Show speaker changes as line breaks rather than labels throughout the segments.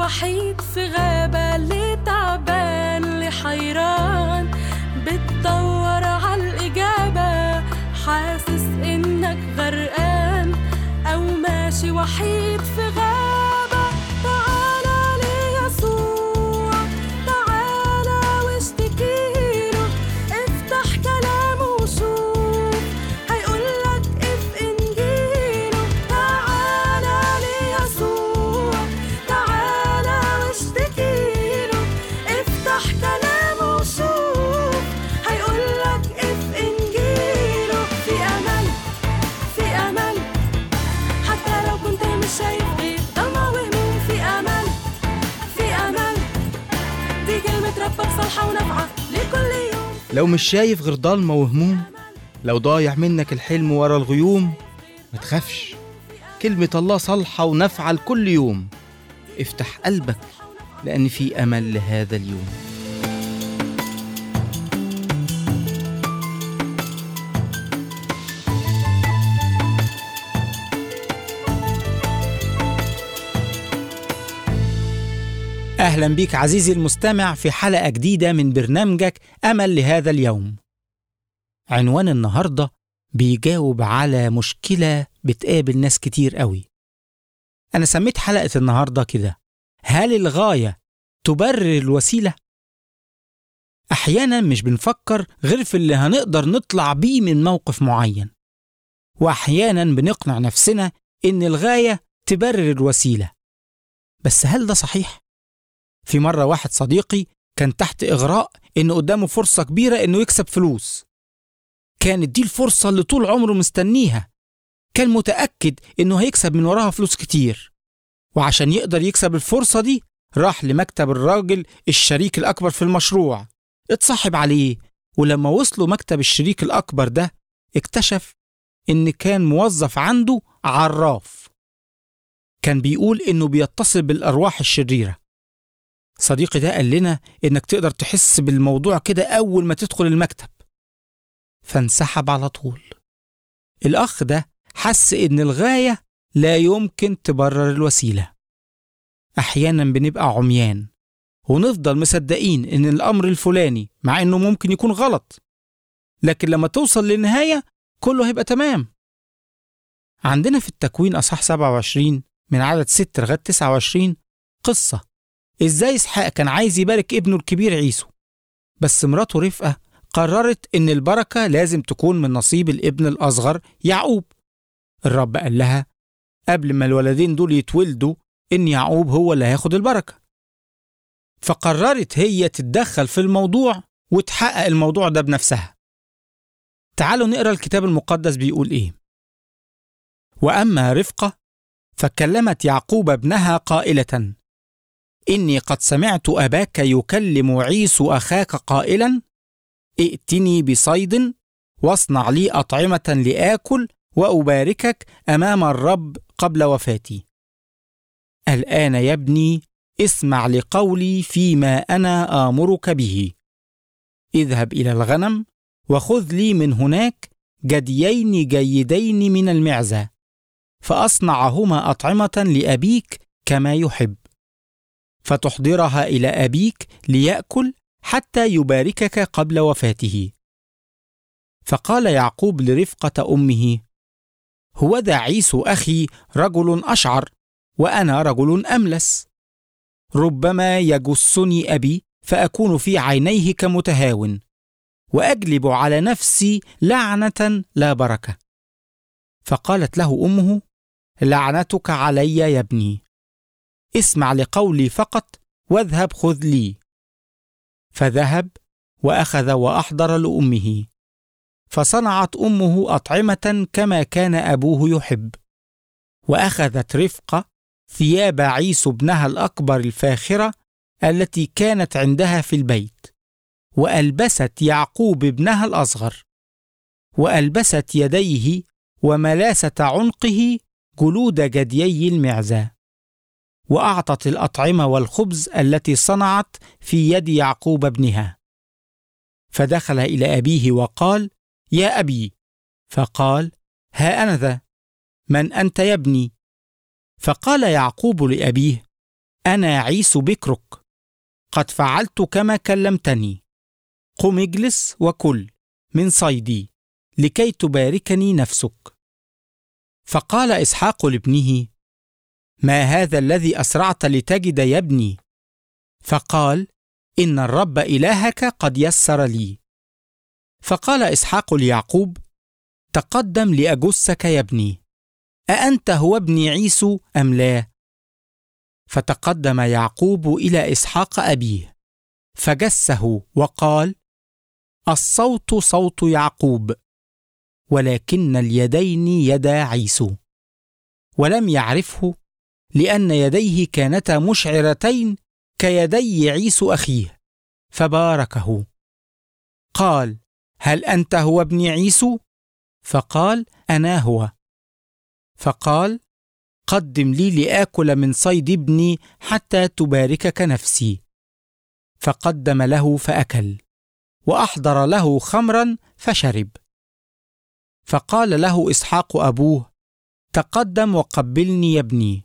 وحيد في غابة اللي تعبان اللي حيران بتدور عالإجابة حاسس إنك غرقان أو ماشي وحيد في غابة تعالى ليسوع تعالى واشتكيله افتح كلامه وشوف هيقولك اف انجيله تعالى ليسوع تعالى واشتكيله افتح كلامه وشوف هيقولك اف انجيله في امل في امل حتى لو كنت مش شايف غير ضلمة وهموم في امل في امل دي كلمة ربك صالحة ونافعة لكل يوم
لو مش شايف غير ضلمة وهموم لو ضايع منك الحلم ورا الغيوم ما تخافش كلمة الله صالحة ونافعة لكل يوم افتح قلبك لأن في أمل لهذا اليوم
أهلا بيك عزيزي المستمع في حلقة جديدة من برنامجك أمل لهذا اليوم. عنوان النهاردة بيجاوب على مشكلة بتقابل ناس كتير قوي. أنا سميت حلقة النهاردة كده: هل الغاية تبرر الوسيلة؟ أحيانا مش بنفكر غير في اللي هنقدر نطلع بيه من موقف معين. وأحيانا بنقنع نفسنا إن الغاية تبرر الوسيلة. بس هل ده صحيح؟ في مرة واحد صديقي كان تحت إغراء إن قدامه فرصة كبيرة إنه يكسب فلوس. كانت دي الفرصة اللي طول عمره مستنيها. كان متأكد إنه هيكسب من وراها فلوس كتير. وعشان يقدر يكسب الفرصة دي راح لمكتب الراجل الشريك الأكبر في المشروع. اتصاحب عليه ولما وصلوا مكتب الشريك الأكبر ده اكتشف إن كان موظف عنده عراف. كان بيقول إنه بيتصل بالأرواح الشريرة. صديقي ده قال لنا إنك تقدر تحس بالموضوع كده أول ما تدخل المكتب فانسحب على طول الأخ ده حس إن الغاية لا يمكن تبرر الوسيلة أحيانا بنبقى عميان ونفضل مصدقين إن الأمر الفلاني مع إنه ممكن يكون غلط لكن لما توصل للنهاية كله هيبقى تمام عندنا في التكوين أصح 27 من عدد 6 لغاية 29 قصة ازاي اسحاق كان عايز يبارك ابنه الكبير عيسو بس مراته رفقه قررت ان البركه لازم تكون من نصيب الابن الاصغر يعقوب الرب قال لها قبل ما الولدين دول يتولدوا ان يعقوب هو اللي هياخد البركه فقررت هي تتدخل في الموضوع وتحقق الموضوع ده بنفسها تعالوا نقرا الكتاب المقدس بيقول ايه واما رفقه فكلمت يعقوب ابنها قائله إني قد سمعت أباك يكلم عيسو أخاك قائلا ائتني بصيد واصنع لي أطعمة لآكل وأباركك أمام الرب قبل وفاتي الآن يا ابني اسمع لقولي فيما أنا آمرك به اذهب إلى الغنم وخذ لي من هناك جديين جيدين من المعزة فأصنعهما أطعمة لأبيك كما يحب فتحضرها الى ابيك لياكل حتى يباركك قبل وفاته فقال يعقوب لرفقه امه هو ذا عيسو اخي رجل اشعر وانا رجل املس ربما يجسني ابي فاكون في عينيه كمتهاون واجلب على نفسي لعنه لا بركه فقالت له امه لعنتك علي يا ابني اسمع لقولي فقط واذهب خذ لي فذهب واخذ واحضر لامه فصنعت امه اطعمه كما كان ابوه يحب واخذت رفقه ثياب عيسو ابنها الاكبر الفاخره التي كانت عندها في البيت والبست يعقوب ابنها الاصغر والبست يديه وملاسه عنقه جلود جديي المعزه واعطت الاطعمه والخبز التي صنعت في يد يعقوب ابنها فدخل الى ابيه وقال يا ابي فقال ها انا ذا من انت يا ابني فقال يعقوب لابيه أنا عيسو بكرك قد فعلت كما كلمتني قم اجلس وكل من صيدي لكي تباركني نفسك فقال إسحاق لابنه ما هذا الذي أسرعت لتجد يا ابني فقال إن الرب إلهك قد يسر لي فقال إسحاق ليعقوب تقدم لأجسك يا ابني أأنت هو ابن عيسو أم لا؟ فتقدم يعقوب إلى إسحاق أبيه فجسه وقال الصوت صوت يعقوب ولكن اليدين يدا عيسو ولم يعرفه لأن يديه كانتا مشعرتين كيدي عيسو أخيه فباركه قال هل أنت هو ابن عيسو؟ فقال أنا هو فقال قدم لي لآكل من صيد ابني حتى تباركك نفسي فقدم له فأكل وأحضر له خمرا فشرب فقال له إسحاق أبوه تقدم وقبلني يا ابني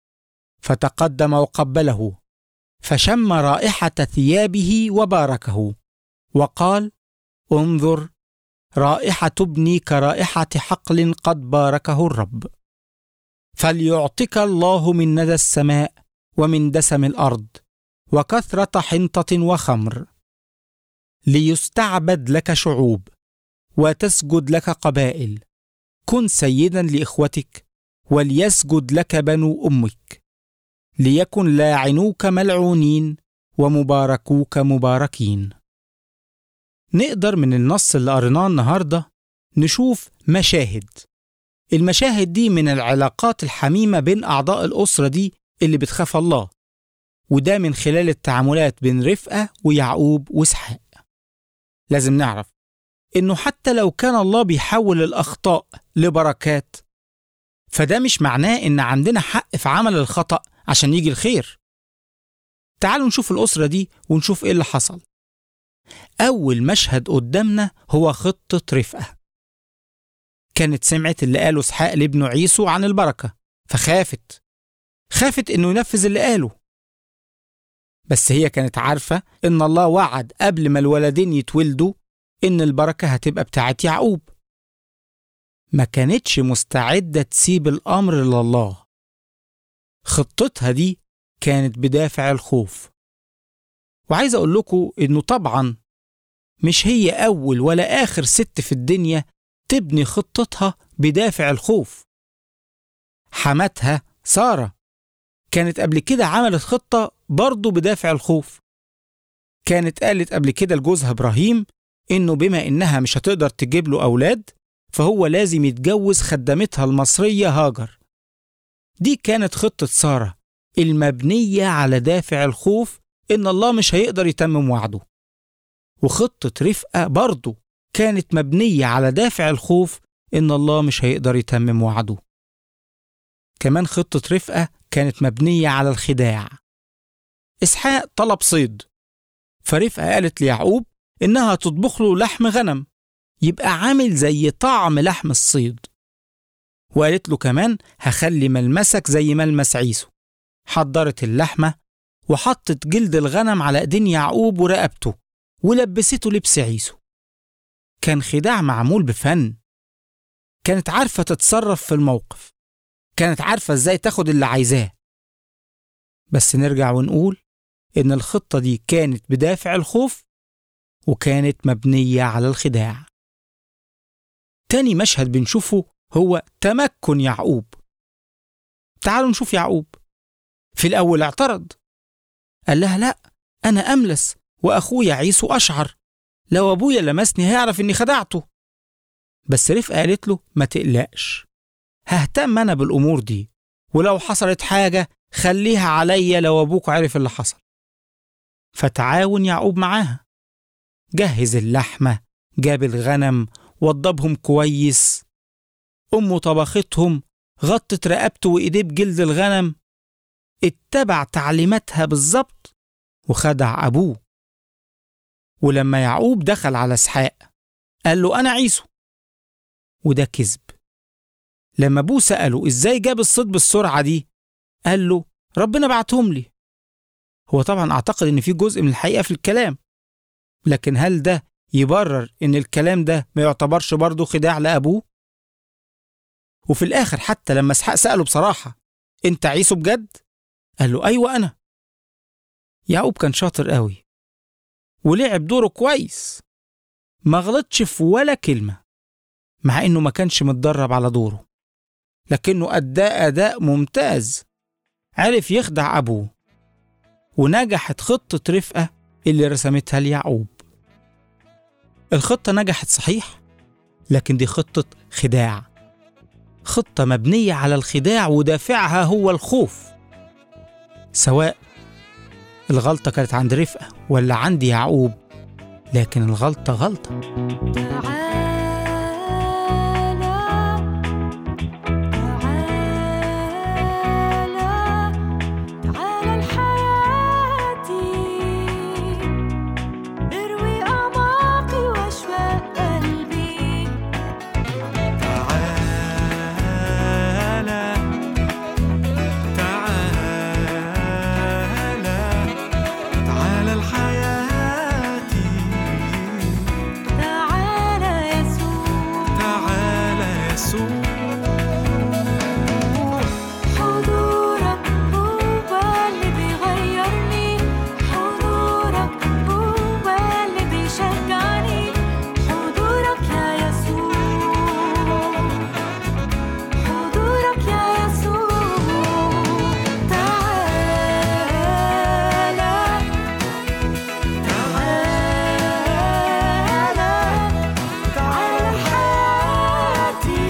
فتقدم وقبله فشم رائحة ثيابه وباركه وقال انظر رائحة ابني كرائحة حقل قد باركه الرب فليعطك الله من ندى السماء ومن دسم الأرض وكثرة حنطة وخمر ليستعبد لك شعوب وتسجد لك قبائل كن سيدا لإخوتك وليسجد لك بنو أمك ليكن لاعنوك ملعونين ومباركوك مباركين نقدر من النص اللي قريناه النهارده نشوف مشاهد المشاهد دي من العلاقات الحميمة بين أعضاء الأسرة دي اللي بتخاف الله وده من خلال التعاملات بين رفقة ويعقوب وإسحاق لازم نعرف إنه حتى لو كان الله بيحول الأخطاء لبركات فده مش معناه إن عندنا حق في عمل الخطأ عشان يجي الخير تعالوا نشوف الأسرة دي ونشوف إيه اللي حصل أول مشهد قدامنا هو خطة رفقة كانت سمعت اللي قاله اسحاق لابنه عيسو عن البركة فخافت خافت إنه ينفذ اللي قاله بس هي كانت عارفة إن الله وعد قبل ما الولدين يتولدوا إن البركة هتبقى بتاعت يعقوب ما كانتش مستعدة تسيب الأمر لله خطتها دي كانت بدافع الخوف وعايز أقول لكم إنه طبعا مش هي أول ولا آخر ست في الدنيا تبني خطتها بدافع الخوف حماتها سارة كانت قبل كده عملت خطة برضه بدافع الخوف كانت قالت قبل كده لجوزها إبراهيم إنه بما إنها مش هتقدر تجيب له أولاد فهو لازم يتجوز خدمتها المصرية هاجر دي كانت خطة سارة المبنية على دافع الخوف إن الله مش هيقدر يتمم وعده وخطة رفقة برضه كانت مبنية على دافع الخوف إن الله مش هيقدر يتمم وعده كمان خطة رفقة كانت مبنية على الخداع إسحاق طلب صيد فرفقة قالت ليعقوب إنها تطبخ له لحم غنم يبقى عامل زي طعم لحم الصيد وقالت له كمان هخلي ملمسك زي ملمس عيسو حضرت اللحمة وحطت جلد الغنم على ايدين يعقوب ورقبته ولبسته لبس عيسو كان خداع معمول بفن كانت عارفة تتصرف في الموقف كانت عارفة ازاي تاخد اللي عايزاه بس نرجع ونقول إن الخطة دي كانت بدافع الخوف وكانت مبنية على الخداع تاني مشهد بنشوفه هو تمكن يعقوب تعالوا نشوف يعقوب في الأول اعترض قال لها لا أنا أملس وأخويا عيسو أشعر لو أبويا لمسني هيعرف إني خدعته بس رفقة قالت له ما تقلقش ههتم أنا بالأمور دي ولو حصلت حاجة خليها عليا لو أبوك عرف اللي حصل فتعاون يعقوب معاها جهز اللحمة جاب الغنم وضبهم كويس أمه طبختهم غطت رقبته وإيديه بجلد الغنم اتبع تعليماتها بالظبط وخدع أبوه ولما يعقوب دخل على اسحاق قال له أنا عيسو وده كذب لما أبوه سأله إزاي جاب الصيد بالسرعة دي قال له ربنا بعتهم لي هو طبعا أعتقد إن في جزء من الحقيقة في الكلام لكن هل ده يبرر إن الكلام ده ما يعتبرش برضه خداع لأبوه؟ وفي الآخر حتى لما اسحاق سأله بصراحة أنت عيسو بجد؟ قال له أيوة أنا يعقوب كان شاطر قوي ولعب دوره كويس ما غلطش في ولا كلمة مع إنه ما كانش متدرب على دوره لكنه أدى أداء ممتاز عرف يخدع أبوه ونجحت خطة رفقة اللي رسمتها ليعقوب الخطة نجحت صحيح لكن دي خطة خداع خطة مبنية على الخداع ودافعها هو الخوف سواء الغلطة كانت عند رفقة ولا عند يعقوب لكن الغلطة غلطة
تعالى لحياتي اروي أعماقي وأشواق قلبي
تعالى تعالى تعالى لحياتي
تعالى يسوع
تعالى يسوع
حضورك هو اللي بيغيرني حضورك هو اللي بيشجعني حضورك يا يسوع حضورك يا يسوع تعالى تعالى تعالى حياتي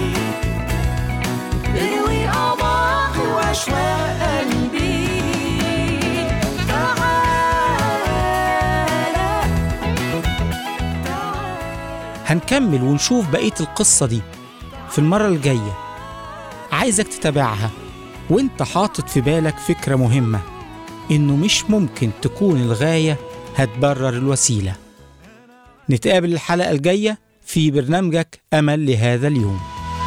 اروي أعماقي وأشواق قلبي تعالى تعالى
هنكمل ونشوف بقية القصة دي في المرة الجاية عايزك تتابعها وانت حاطط في بالك فكرة مهمة انه مش ممكن تكون الغاية هتبرر الوسيلة نتقابل الحلقة الجاية في برنامجك أمل لهذا اليوم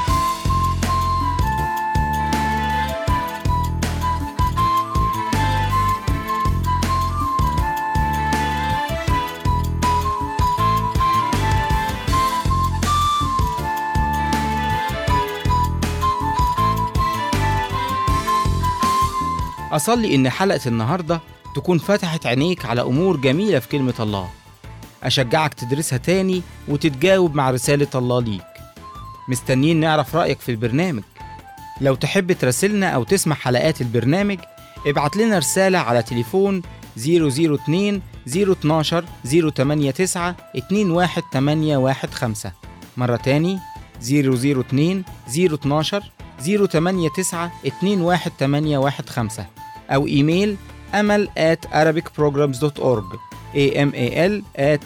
أصلي إن حلقة النهاردة تكون فتحت عينيك على أمور جميلة في كلمة الله أشجعك تدرسها تاني وتتجاوب مع رسالة الله ليك مستنيين نعرف رأيك في البرنامج لو تحب تراسلنا أو تسمع حلقات البرنامج ابعت لنا رسالة على تليفون 002 012 089 21815 مرة تاني 002 012 089 21815 أو إيميل أمل at arabicprograms.org amal at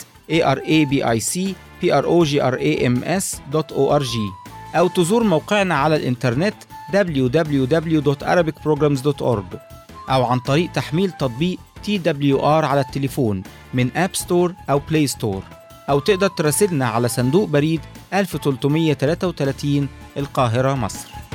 arabicprograms.org أو تزور موقعنا على الإنترنت www.arabicprograms.org أو عن طريق تحميل تطبيق TWR على التليفون من أب ستور أو بلاي ستور أو تقدر تراسلنا على صندوق بريد 1333 القاهرة مصر